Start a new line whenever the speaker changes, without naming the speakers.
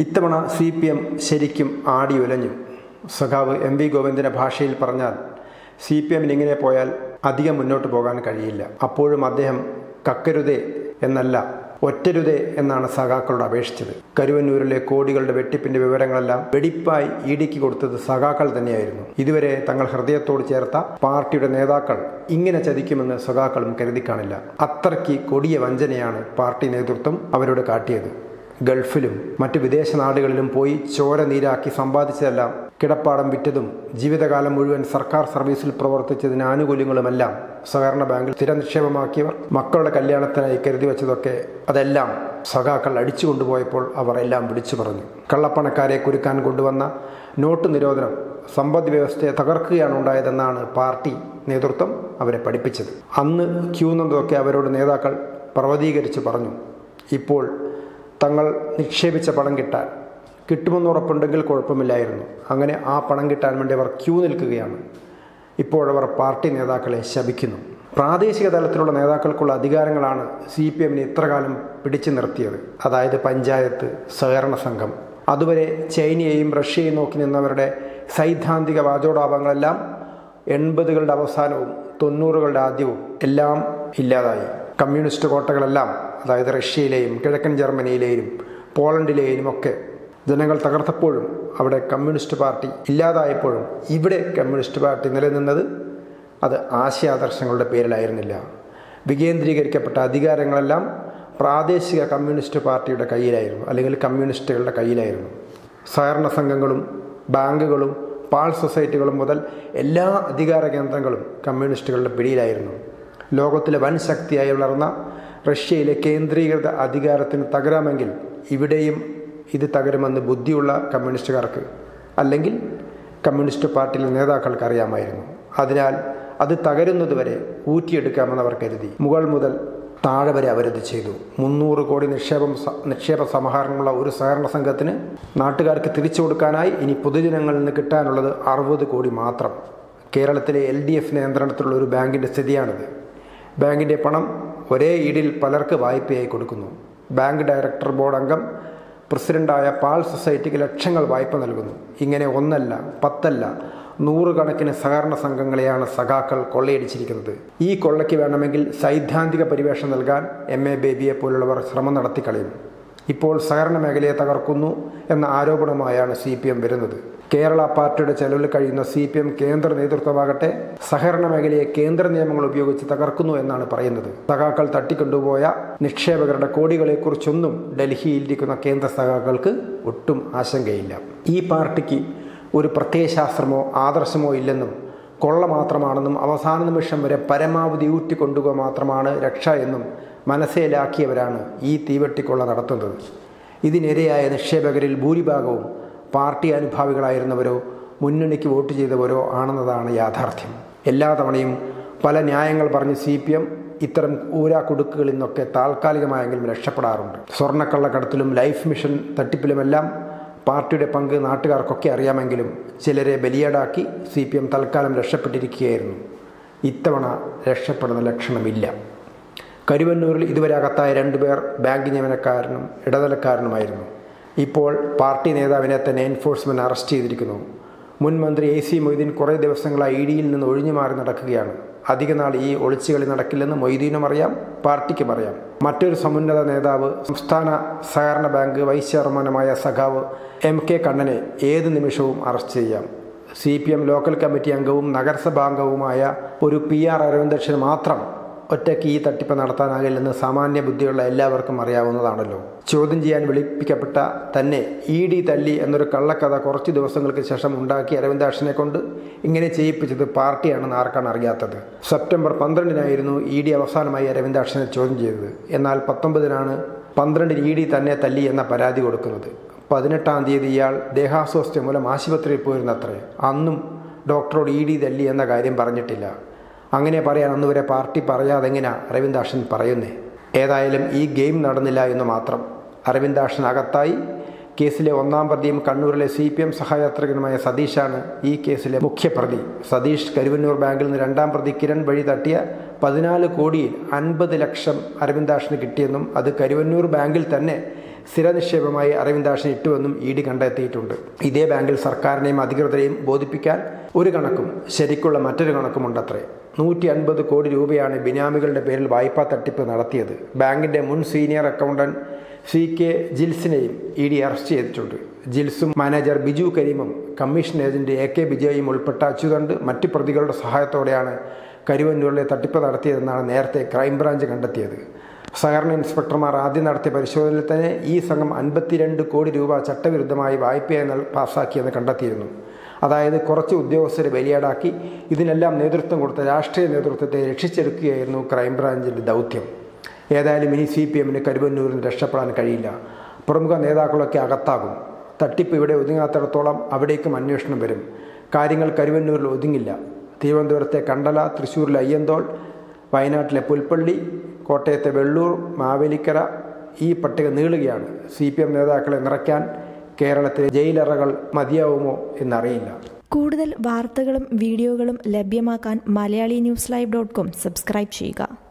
ഇത്തവണ C P M ശരിക്കും ആടിയുലഞ്ഞു സഖാവ് എം വി ഗോവിന്ദൻ്റെ ഭാഷയിൽ പറഞ്ഞാൽ സി പി എമ്മിന് ഇങ്ങനെ പോയാൽ അധികം മുന്നോട്ട് പോകാൻ കഴിയില്ല അപ്പോഴും അദ്ദേഹം കക്കരുതേ എന്നല്ല ഒറ്റരുതേ എന്നാണ് സഖാക്കളോട് അപേക്ഷിച്ചത് കരുവന്നൂരിലെ കോടികളുടെ വെട്ടിപ്പിന്റെ വിവരങ്ങളെല്ലാം വെടിപ്പായി ഇടിക്ക് കൊടുത്തത് സഖാക്കൾ തന്നെയായിരുന്നു ഇതുവരെ തങ്ങൾ ഹൃദയത്തോട് ചേർത്ത പാർട്ടിയുടെ നേതാക്കൾ ഇങ്ങനെ ചതിക്കുമെന്ന് സഖാക്കളും കരുതി കാണില്ല അത്രയ്ക്ക് കൊടിയ വഞ്ചനയാണ് പാർട്ടി നേതൃത്വം അവരോട് കാട്ടിയത് ഗൾഫിലും മറ്റു വിദേശ നാടുകളിലും പോയി ചോര നീരാക്കി സമ്പാദിച്ചതെല്ലാം കിടപ്പാടം വിറ്റതും ജീവിതകാലം മുഴുവൻ സർക്കാർ സർവീസിൽ പ്രവർത്തിച്ചതിന് ആനുകൂല്യങ്ങളുമെല്ലാം സഹകരണ ബാങ്കിൽ സ്ഥിര നിക്ഷേപമാക്കിയവർ മക്കളുടെ കല്യാണത്തിനായി കരുതി വെച്ചതൊക്കെ അതെല്ലാം സഖാക്കൾ അടിച്ചു കൊണ്ടുപോയപ്പോൾ അവർ എല്ലാം വിളിച്ചു പറഞ്ഞു കള്ളപ്പണക്കാരെ കുരുക്കാൻ കൊണ്ടുവന്ന നോട്ട് നിരോധനം സമ്പദ് വ്യവസ്ഥയെ തകർക്കുകയാണ് ഉണ്ടായതെന്നാണ് പാർട്ടി നേതൃത്വം അവരെ പഠിപ്പിച്ചത് അന്ന് ക്യൂ നിന്നതൊക്കെ അവരോട് നേതാക്കൾ പർവ്വതീകരിച്ച് പറഞ്ഞു ഇപ്പോൾ തങ്ങൾ നിക്ഷേപിച്ച പണം കിട്ടാൻ കിട്ടുമെന്നുറപ്പുണ്ടെങ്കിൽ കുഴപ്പമില്ലായിരുന്നു അങ്ങനെ ആ പണം കിട്ടാൻ വേണ്ടി അവർ ക്യൂ നിൽക്കുകയാണ് ഇപ്പോഴവർ പാർട്ടി നേതാക്കളെ ശപിക്കുന്നു പ്രാദേശിക തലത്തിലുള്ള നേതാക്കൾക്കുള്ള അധികാരങ്ങളാണ് സി പി എമ്മിനെ ഇത്രകാലം പിടിച്ചു നിർത്തിയത് അതായത് പഞ്ചായത്ത് സഹകരണ സംഘം അതുവരെ ചൈനയെയും റഷ്യയെയും നോക്കി നിന്നവരുടെ സൈദ്ധാന്തിക വാചോടാപങ്ങളെല്ലാം എൺപതുകളുടെ അവസാനവും തൊണ്ണൂറുകളുടെ ആദ്യവും എല്ലാം ഇല്ലാതായി കമ്മ്യൂണിസ്റ്റ് കോട്ടകളെല്ലാം അതായത് റഷ്യയിലെയും കിഴക്കൻ ജർമ്മനിയിലെയും പോളണ്ടിലെയും ഒക്കെ ജനങ്ങൾ തകർത്തപ്പോഴും അവിടെ കമ്മ്യൂണിസ്റ്റ് പാർട്ടി ഇല്ലാതായപ്പോഴും ഇവിടെ കമ്മ്യൂണിസ്റ്റ് പാർട്ടി നിലനിന്നത് അത് ആശയാദർശങ്ങളുടെ പേരിലായിരുന്നില്ല വികേന്ദ്രീകരിക്കപ്പെട്ട അധികാരങ്ങളെല്ലാം പ്രാദേശിക കമ്മ്യൂണിസ്റ്റ് പാർട്ടിയുടെ കയ്യിലായിരുന്നു അല്ലെങ്കിൽ കമ്മ്യൂണിസ്റ്റുകളുടെ കയ്യിലായിരുന്നു സഹകരണ സംഘങ്ങളും ബാങ്കുകളും പാൾ സൊസൈറ്റികളും മുതൽ എല്ലാ അധികാര കേന്ദ്രങ്ങളും കമ്മ്യൂണിസ്റ്റുകളുടെ പിടിയിലായിരുന്നു ലോകത്തിലെ വൻ ശക്തിയായി വളർന്ന റഷ്യയിലെ കേന്ദ്രീകൃത അധികാരത്തിന് തകരാമെങ്കിൽ ഇവിടെയും ഇത് തകരുമെന്ന് ബുദ്ധിയുള്ള കമ്മ്യൂണിസ്റ്റുകാർക്ക് അല്ലെങ്കിൽ കമ്മ്യൂണിസ്റ്റ് പാർട്ടിയിലെ നേതാക്കൾക്ക് അറിയാമായിരുന്നു അതിനാൽ അത് തകരുന്നതുവരെ ഊറ്റിയെടുക്കാമെന്ന് അവർ കരുതി മുകൾ മുതൽ താഴെ വരെ അവരത് ചെയ്തു മുന്നൂറ് കോടി നിക്ഷേപം നിക്ഷേപ സമാഹരണമുള്ള ഒരു സഹകരണ സംഘത്തിന് നാട്ടുകാർക്ക് തിരിച്ചു കൊടുക്കാനായി ഇനി പൊതുജനങ്ങളിൽ നിന്ന് കിട്ടാനുള്ളത് അറുപത് കോടി മാത്രം കേരളത്തിലെ എൽ ഡി എഫ് നിയന്ത്രണത്തിലുള്ള ഒരു ബാങ്കിൻ്റെ സ്ഥിതിയാണിത് ബാങ്കിൻ്റെ പണം ഒരേ ഈടിൽ പലർക്ക് വായ്പയായി കൊടുക്കുന്നു ബാങ്ക് ഡയറക്ടർ ബോർഡ് അംഗം പ്രസിഡന്റായ പാൾ സൊസൈറ്റിക്ക് ലക്ഷങ്ങൾ വായ്പ നൽകുന്നു ഇങ്ങനെ ഒന്നല്ല പത്തല്ല നൂറുകണക്കിന് സഹകരണ സംഘങ്ങളെയാണ് സഖാക്കൾ കൊള്ളയടിച്ചിരിക്കുന്നത് ഈ കൊള്ളയ്ക്ക് വേണമെങ്കിൽ സൈദ്ധാന്തിക പരിവേഷം നൽകാൻ എം എ ബേബിയെ പോലുള്ളവർ ശ്രമം നടത്തിക്കളയും ഇപ്പോൾ സഹകരണ മേഖലയെ തകർക്കുന്നു എന്ന ആരോപണമായാണ് സി പി എം വരുന്നത് കേരള പാർട്ടിയുടെ ചെലവിൽ കഴിയുന്ന സി പി എം കേന്ദ്ര നേതൃത്വമാകട്ടെ സഹകരണ മേഖലയെ കേന്ദ്ര നിയമങ്ങൾ ഉപയോഗിച്ച് തകർക്കുന്നു എന്നാണ് പറയുന്നത് സഖാക്കൾ തട്ടിക്കൊണ്ടുപോയ നിക്ഷേപകരുടെ കോടികളെക്കുറിച്ചൊന്നും ഡൽഹിയിലിരിക്കുന്ന കേന്ദ്ര സഖാക്കൾക്ക് ഒട്ടും ആശങ്കയില്ല ഈ പാർട്ടിക്ക് ഒരു പ്രത്യയശാസ്ത്രമോ ആദർശമോ ഇല്ലെന്നും കൊള്ള മാത്രമാണെന്നും അവസാന നിമിഷം വരെ പരമാവധി ഊറ്റിക്കൊണ്ടുക മാത്രമാണ് രക്ഷ എന്നും മനസ്സിലാക്കിയവരാണ് ഈ തീവെട്ടിക്കൊള്ള നടത്തുന്നത് ഇതിനിരയായ നിക്ഷേപകരിൽ ഭൂരിഭാഗവും പാർട്ടി അനുഭാവികളായിരുന്നവരോ മുന്നണിക്ക് വോട്ട് ചെയ്തവരോ ആണെന്നതാണ് യാഥാർത്ഥ്യം എല്ലാ തവണയും പല ന്യായങ്ങൾ പറഞ്ഞ് സി പി എം ഇത്തരം ഊരാക്കുടുക്കുകളിൽ നിന്നൊക്കെ താൽക്കാലികമായെങ്കിലും രക്ഷപ്പെടാറുണ്ട് സ്വർണ്ണക്കള്ളക്കടത്തിലും ലൈഫ് മിഷൻ തട്ടിപ്പിലുമെല്ലാം പാർട്ടിയുടെ പങ്ക് നാട്ടുകാർക്കൊക്കെ അറിയാമെങ്കിലും ചിലരെ ബലിയാടാക്കി സി പി എം തൽക്കാലം രക്ഷപ്പെട്ടിരിക്കുകയായിരുന്നു ഇത്തവണ രക്ഷപ്പെടുന്ന ലക്ഷണമില്ല കരുവന്നൂരിൽ ഇതുവരെ അകത്തായ രണ്ടുപേർ ബാങ്ക് ജീവനക്കാരനും ഇടനിലക്കാരനുമായിരുന്നു ഇപ്പോൾ പാർട്ടി നേതാവിനെ തന്നെ എൻഫോഴ്സ്മെൻറ്റ് അറസ്റ്റ് ചെയ്തിരിക്കുന്നു മുൻ മന്ത്രി എ സി മൊയ്തീൻ കുറേ ദിവസങ്ങളായി ഇ ഡിയിൽ നിന്ന് ഒഴിഞ്ഞു മാറി നടക്കുകയാണ് അധികനാൾ ഈ ഒളിച്ചുകളി നടക്കില്ലെന്ന് മൊയ്തീനും അറിയാം പാർട്ടിക്കും അറിയാം മറ്റൊരു സമുന്നത നേതാവ് സംസ്ഥാന സഹകരണ ബാങ്ക് വൈസ് ചെയർമാനുമായ സഖാവ് എം കെ കണ്ണനെ ഏത് നിമിഷവും അറസ്റ്റ് ചെയ്യാം C P M local committee അംഗവും നഗരസഭാംഗവുമായ ഒരു പി ആർ അരവിന്ദക്ഷന് മാത്രം ഒറ്റയ്ക്ക് ഈ തട്ടിപ്പ് നടത്താനാകില്ലെന്ന് സാമാന്യ ബുദ്ധിയുള്ള എല്ലാവർക്കും അറിയാവുന്നതാണല്ലോ ചോദ്യം ചെയ്യാൻ വിളിപ്പിക്കപ്പെട്ട തന്നെ ഇ ഡി തല്ലി എന്നൊരു കള്ളക്കഥ കുറച്ച് ദിവസങ്ങൾക്ക് ശേഷം ഉണ്ടാക്കി അരവിന്ദാക്ഷനെ കൊണ്ട് ഇങ്ങനെ ചെയ്യിപ്പിച്ചത് പാർട്ടിയാണെന്ന് ആർക്കാണ് അറിയാത്തത് സെപ്റ്റംബർ പന്ത്രണ്ടിനായിരുന്നു ഇ ഡി അവസാനമായി അരവിന്ദാക്ഷനെ ചോദ്യം ചെയ്തത് എന്നാൽ പത്തൊമ്പതിനാണ് പന്ത്രണ്ടിന് ഇ ഡി തന്നെ തല്ലി എന്ന പരാതി കൊടുക്കുന്നത് പതിനെട്ടാം തീയതി ഇയാൾ ദേഹാസ്വാസ്ഥ്യം മൂലം ആശുപത്രിയിൽ പോയിരുന്നത്രേ അന്നും ഡോക്ടറോട് ഇ ഡി തല്ലി എന്ന കാര്യം പറഞ്ഞിട്ടില്ല അങ്ങനെ പറയാൻ അന്നുവരെ പാർട്ടി പറയാതെങ്ങനെ അരവിന്ദാക്ഷൻ പറയുന്നേ ഏതായാലും ഈ ഗെയിം നടന്നില്ല എന്ന് മാത്രം അരവിന്ദാക്ഷൻ അകത്തായി കേസിലെ ഒന്നാം പ്രതിയും കണ്ണൂരിലെ സി പി എം സഹയാത്രികനുമായ സതീഷാണ് ഈ കേസിലെ മുഖ്യപ്രതി സതീഷ് കരുവന്നൂർ ബാങ്കിൽ നിന്ന് രണ്ടാം പ്രതി കിരൺ വഴി തട്ടിയ പതിനാല് കോടിയിൽ അൻപത് ലക്ഷം അരവിന്ദാക്ഷന് കിട്ടിയെന്നും അത് കരുവന്നൂർ ബാങ്കിൽ തന്നെ സ്ഥിര നിക്ഷേപമായി അരവിന്ദാക്ഷൻ ഇട്ടുവെന്നും ഇ ഡി കണ്ടെത്തിയിട്ടുണ്ട് ഇതേ ബാങ്കിൽ സർക്കാരിനെയും അധികൃതരെയും ബോധിപ്പിക്കാൻ ഒരു കണക്കും ശരിക്കുള്ള മറ്റൊരു കണക്കുമുണ്ടത്രേ നൂറ്റി അൻപത് കോടി രൂപയാണ് ബിനാമികളുടെ പേരിൽ വായ്പാ തട്ടിപ്പ് നടത്തിയത് ബാങ്കിന്റെ മുൻ സീനിയർ അക്കൗണ്ടന്റ് സി കെ ജിൽസിനെയും ഇ ഡി അറസ്റ്റ് ചെയ്തിട്ടുണ്ട് ജിൽസും മാനേജർ ബിജു കരീമും കമ്മീഷൻ ഏജന്റ് എ കെ വിജയും ഉൾപ്പെട്ട അച്യുതണ്ട് മറ്റ് പ്രതികളുടെ സഹായത്തോടെയാണ് കരുവന്നൂരിലെ തട്ടിപ്പ് നടത്തിയതെന്നാണ് നേരത്തെ ക്രൈംബ്രാഞ്ച് കണ്ടെത്തിയത് സഹകരണ ഇൻസ്പെക്ടർമാർ ആദ്യം നടത്തിയ പരിശോധനയിൽ തന്നെ ഈ സംഘം അൻപത്തിരണ്ട് കോടി രൂപ ചട്ടവിരുദ്ധമായി വായ്പയായി നൽ പാസാക്കിയെന്ന് കണ്ടെത്തിയിരുന്നു അതായത് കുറച്ച് ഉദ്യോഗസ്ഥരെ ബലിയാടാക്കി ഇതിനെല്ലാം നേതൃത്വം കൊടുത്ത രാഷ്ട്രീയ നേതൃത്വത്തെ രക്ഷിച്ചെടുക്കുകയായിരുന്നു ക്രൈംബ്രാഞ്ചിൻ്റെ ദൗത്യം ഏതായാലും ഇനി സി പി എമ്മിന് കരുവന്നൂരിൽ നിന്ന് രക്ഷപ്പെടാൻ കഴിയില്ല പ്രമുഖ നേതാക്കളൊക്കെ അകത്താകും തട്ടിപ്പ് ഇവിടെ ഒതുങ്ങാത്തിടത്തോളം അവിടേക്കും അന്വേഷണം വരും കാര്യങ്ങൾ കരുവന്നൂരിൽ ഒതുങ്ങില്ല തിരുവനന്തപുരത്തെ കണ്ടല തൃശ്ശൂരിലെ അയ്യന്തോൾ വയനാട്ടിലെ പുൽപ്പള്ളി കോട്ടയത്തെ വെള്ളൂർ മാവേലിക്കര ഈ പട്ടിക നീളുകയാണ് സി പി എം നേതാക്കളെ നിറയ്ക്കാൻ കേരളത്തിലെ ജയിലറകൾ മതിയാവുമോ എന്നറിയില്ല
കൂടുതൽ വാർത്തകളും വീഡിയോകളും ലഭ്യമാക്കാൻ Malayali news live dot com subscribe ചെയ്യുക